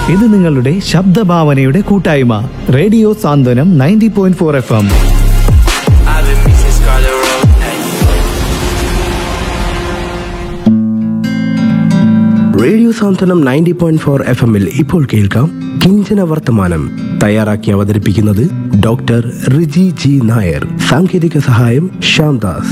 ഇത് നിങ്ങളുടെ ശബ്ദഭാവനയുടെ കൂട്ടായ്മ radio Santhwanam ninety point four F M I've been missing Scarlet Road. Radio Santhwanam ninety point four F എമ്മിൽ ഇപ്പോൾ കേൾക്കാം കിഞ്ചന വർത്തമാനം തയ്യാറാക്കി അവതരിപ്പിക്കുന്നത് ഡോക്ടർ റിജി ജി നായർ സാങ്കേതിക സഹായം Shyamdas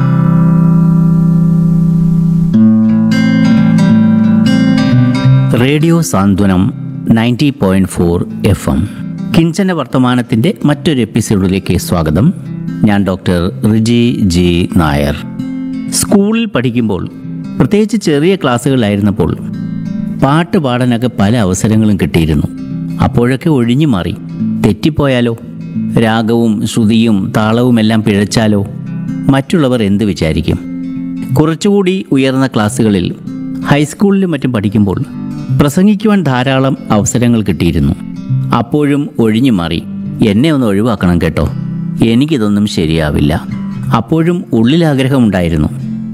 radio Santhwanam ninety point four F M കിഞ്ചന വർത്തമാനത്തിൻ്റെ മറ്റൊരു എപ്പിസോഡിലേക്ക് സ്വാഗതം ഞാൻ ഡോക്ടർ റിജി ജി നായർ സ്കൂളിൽ പഠിക്കുമ്പോൾ പ്രത്യേകിച്ച് ചെറിയ ക്ലാസ്സുകളിലായിരുന്നപ്പോൾ പാട്ട് പാടാനൊക്കെ പല അവസരങ്ങളും കിട്ടിയിരുന്നു അപ്പോഴൊക്കെ ഒഴിഞ്ഞു മാറി തെറ്റിപ്പോയാലോ രാഗവും ശ്രുതിയും താളവും എല്ലാം പിഴച്ചാലോ മറ്റുള്ളവർ എന്ത് വിചാരിക്കും കുറച്ചുകൂടി ഉയർന്ന ക്ലാസ്സുകളിൽ ഹൈസ്കൂളിലും മറ്റും പഠിക്കുമ്പോൾ പ്രസംഗിക്കുവാൻ ധാരാളം അവസരങ്ങൾ കിട്ടിയിരുന്നു അപ്പോഴും ഒഴിഞ്ഞു മാറി എന്നെ ഒന്ന് ഒഴിവാക്കണം കേട്ടോ എനിക്കിതൊന്നും ശരിയാവില്ല അപ്പോഴും ഉള്ളിൽ ആഗ്രഹമുണ്ടായിരുന്നു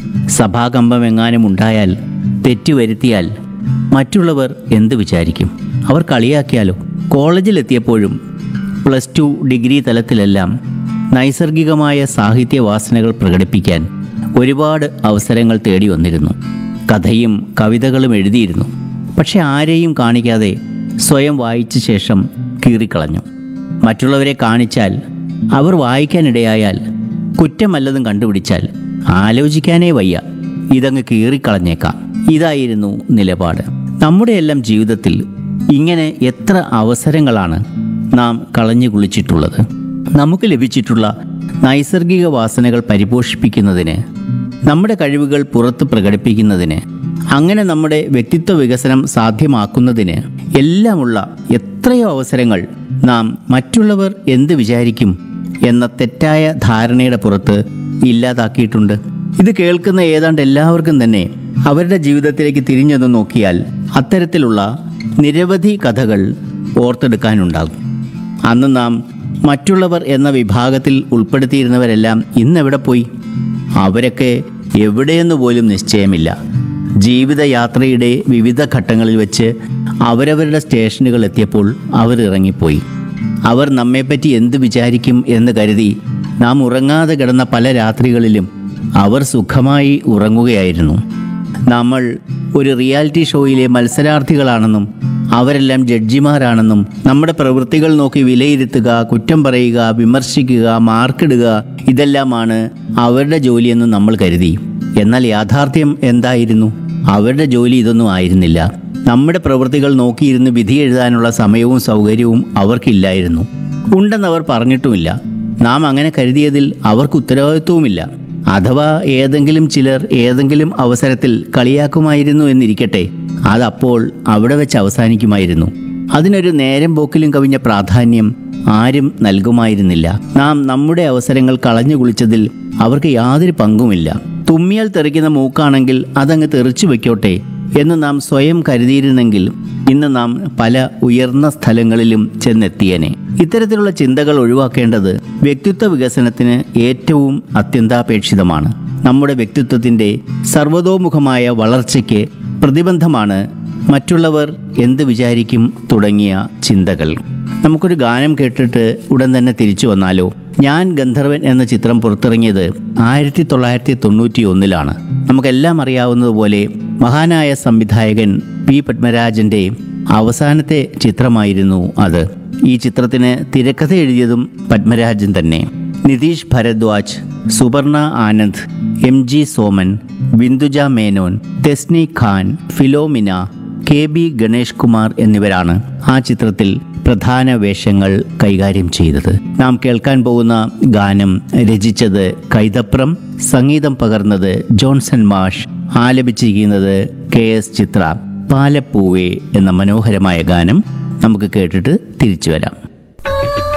സഭാകമ്പം എങ്ങാനും ഉണ്ടായാൽ തെറ്റുവരുത്തിയാൽ മറ്റുള്ളവർ എന്ത് വിചാരിക്കും അവർ കളിയാക്കിയാലോ കോളേജിലെത്തിയപ്പോഴും പ്ലസ് ടു ഡിഗ്രി തലത്തിലെല്ലാം നൈസർഗികമായ സാഹിത്യവാസനകൾ പ്രകടിപ്പിക്കാൻ ഒരുപാട് അവസരങ്ങൾ തേടി വന്നിരുന്നു കഥയും കവിതകളും എഴുതിയിരുന്നു പക്ഷെ ആരെയും കാണിക്കാതെ സ്വയം വായിച്ച ശേഷം കീറിക്കളഞ്ഞു മറ്റുള്ളവരെ കാണിച്ചാൽ അവർ വായിക്കാനിടയായാൽ കുറ്റമല്ലതും കണ്ടുപിടിച്ചാൽ ആലോചിക്കാനേ വയ്യ ഇതങ്ങ് കീറിക്കളഞ്ഞേക്കാം ഇതായിരുന്നു നിലപാട് നമ്മുടെയെല്ലാം ജീവിതത്തിൽ ഇങ്ങനെ എത്ര അവസരങ്ങളാണ് നാം കളഞ്ഞു കുളിച്ചിട്ടുള്ളത് നമുക്ക് ലഭിച്ചിട്ടുള്ള നൈസർഗിക വാസനകൾ പരിപോഷിപ്പിക്കുന്നതിന് നമ്മുടെ കഴിവുകൾ പുറത്ത് പ്രകടിപ്പിക്കുന്നതിന് അങ്ങനെ നമ്മുടെ വ്യക്തിത്വ വികസനം സാധ്യമാക്കുന്നതിന് എല്ലാമുള്ള എത്രയോ അവസരങ്ങൾ നാം മറ്റുള്ളവർ എന്ത് വിചാരിക്കും എന്ന തെറ്റായ ധാരണയുടെ പുറത്ത് ഇല്ലാതാക്കിയിട്ടുണ്ട് ഇത് കേൾക്കുന്ന ഏതാണ്ട് എല്ലാവർക്കും തന്നെ അവരുടെ ജീവിതത്തിലേക്ക് തിരിഞ്ഞൊന്ന് നോക്കിയാൽ അത്തരത്തിലുള്ള നിരവധി കഥകൾ ഓർത്തെടുക്കാനുണ്ടാകും അന്ന് നാം മറ്റുള്ളവർ എന്ന വിഭാഗത്തിൽ ഉൾപ്പെടുത്തിയിരുന്നവരെല്ലാം ഇന്നെവിടെ പോയി അവരൊക്കെ എവിടെയെന്ന് പോലും നിശ്ചയമില്ല ജീവിതയാത്രയുടെ വിവിധ ഘട്ടങ്ങളിൽ വെച്ച് അവരവരുടെ സ്റ്റേഷനുകൾ എത്തിയപ്പോൾ അവർ ഇറങ്ങിപ്പോയി അവർ നമ്മെപ്പറ്റി എന്ത് വിചാരിക്കും എന്ന് കരുതി നാം ഉറങ്ങാതെ കിടന്ന പല രാത്രികളിലും അവർ സുഖമായി ഉറങ്ങുകയായിരുന്നു നമ്മൾ ഒരു റിയാലിറ്റി ഷോയിലെ മത്സരാർത്ഥികളാണെന്നും അവരെല്ലാം ജഡ്ജിമാരാണെന്നും നമ്മുടെ പ്രവൃത്തികൾ നോക്കി വിലയിരുത്തുക കുറ്റം പറയുക വിമർശിക്കുക മാർക്കിടുക ഇതെല്ലാമാണ് അവരുടെ ജോലിയെന്ന് നമ്മൾ കരുതി എന്നാൽ യാഥാർത്ഥ്യം എന്തായിരുന്നു അവരുടെ ജോലി ഇതൊന്നും ആയിരുന്നില്ല നമ്മുടെ പ്രവൃത്തികൾ നോക്കിയിരുന്ന് വിധി എഴുതാനുള്ള സമയവും സൗകര്യവും അവർക്കില്ലായിരുന്നു ഉണ്ടെന്നവർ പറഞ്ഞിട്ടുമില്ല നാം അങ്ങനെ കരുതിയതിൽ അവർക്ക് ഉത്തരവാദിത്വവുമില്ല അഥവാ ഏതെങ്കിലും ചിലർ ഏതെങ്കിലും അവസരത്തിൽ കളിയാക്കുമായിരുന്നു എന്നിരിക്കട്ടെ അതപ്പോൾ അവിടെ വെച്ച് അവസാനിക്കുമായിരുന്നു അതിനൊരു നേരം പോക്കിലും കവിഞ്ഞ പ്രാധാന്യം ആരും നൽകുമായിരുന്നില്ല നാം നമ്മുടെ അവസരങ്ങൾ കളഞ്ഞു കുളിച്ചതിൽ അവർക്ക് യാതൊരു പങ്കുമില്ല തുമ്മിയാൽ തെറിക്കുന്ന മൂക്കാണെങ്കിൽ അതങ്ങ് തെറിച്ചു വെക്കോട്ടെ എന്ന് നാം സ്വയം കരുതിയിരുന്നെങ്കിൽ ഇന്ന് നാം പല ഉയർന്ന സ്ഥലങ്ങളിലും ചെന്നെത്തിയേനെ ഇത്തരത്തിലുള്ള ചിന്തകൾ ഒഴിവാക്കേണ്ടത് വ്യക്തിത്വ വികസനത്തിന് ഏറ്റവും അത്യന്താപേക്ഷിതമാണ് നമ്മുടെ വ്യക്തിത്വത്തിൻ്റെ സർവതോമുഖമായ വളർച്ചയ്ക്ക് പ്രതിബന്ധമാണ് മറ്റുള്ളവർ എന്ത് വിചാരിക്കും തുടങ്ങിയ ചിന്തകൾ നമുക്കൊരു ഗാനം കേട്ടിട്ട് ഉടൻ തന്നെ തിരിച്ചു വന്നാലോ ഞാൻ ഗന്ധർവൻ എന്ന ചിത്രം പുറത്തിറങ്ങിയത് ആയിരത്തി തൊള്ളായിരത്തി തൊണ്ണൂറ്റി ഒന്നിലാണ് നമുക്കെല്ലാം അറിയാവുന്നതുപോലെ മഹാനായ സംവിധായകൻ പി പത്മരാജൻ്റെ അവസാനത്തെ ചിത്രമായിരുന്നു അത് ഈ ചിത്രത്തിന് തിരക്കഥ എഴുതിയതും പത്മരാജൻ തന്നെ Nitheesh Bharadwaj Suvarna Anand M G Soman Binduja Menon Thesni Khan Philomina K B Ganesh Kumar എന്നിവരാണ് ആ ചിത്രത്തിൽ പ്രധാന വേഷങ്ങൾ കൈകാര്യം ചെയ്തത് നാം കേൾക്കാൻ പോകുന്ന ഗാനം രചിച്ചത് കൈതപ്രം സംഗീതം പകർന്നത് ജോൺസൺ മാഷ് ആലപിച്ചിരിക്കുന്നത് കെ എസ് ചിത്ര പാലപ്പൂവേ എന്ന മനോഹരമായ ഗാനം നമുക്ക് കേട്ടിട്ട് തിരിച്ചു വരാം